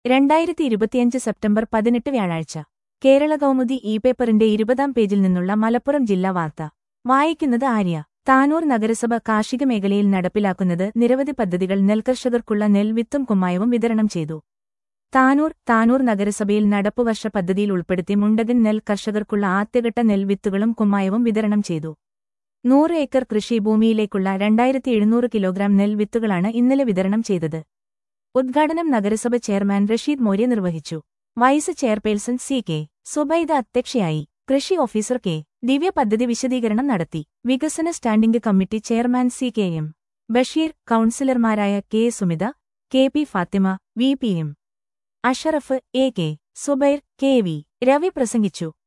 രണ്ടായിരത്തി ഇരുപത്തിയഞ്ച് സെപ്റ്റംബർ പതിനെട്ട് വ്യാഴാഴ്ച കേരള കൗമുദി ഇ പേപ്പറിന്റെ ഇരുപതാം പേജിൽ നിന്നുള്ള മലപ്പുറം ജില്ലാ വാർത്ത വായിക്കുന്നത് ആര്യ താനൂർ നഗരസഭ കാർഷിക മേഖലയിൽ നടപ്പിലാക്കുന്നത് നിരവധി പദ്ധതികൾ നെൽകർഷകർക്കുള്ള നെൽവിത്തും കുമ്മായവും വിതരണം ചെയ്തു താനൂർ താനൂർ നഗരസഭയിൽ നടപ്പുവർഷ പദ്ധതിയിൽ ഉൾപ്പെടുത്തി മുണ്ടകൻ നെൽ കർഷകർക്കുള്ള ആദ്യഘട്ട നെൽവിത്തുകളും കുമ്മായവും വിതരണം ചെയ്തു നൂറ് ഏക്കർ കൃഷിഭൂമിയിലേക്കുള്ള രണ്ടായിരത്തി എഴുന്നൂറ് കിലോഗ്രാം നെൽവിത്തുകളാണ് ഇന്നലെ വിതരണം ചെയ്തത് ഉദ്ഘാടനം നഗരസഭ ചെയർമാൻ റഷീദ് മൗര്യ നിർവഹിച്ചു vice chairperson C K Subaida അധ്യക്ഷയായി കൃഷി ഓഫീസർ കെ ദിവ്യ പദ്ധതി വിശദീകരണം നടത്തി വികസന standing committee chairman C K M Basheer കൌൺസിലർമാരായ K Sumitha K P Fathima V P M Ashraf A K Zubair K V Ravi പ്രസംഗിച്ചു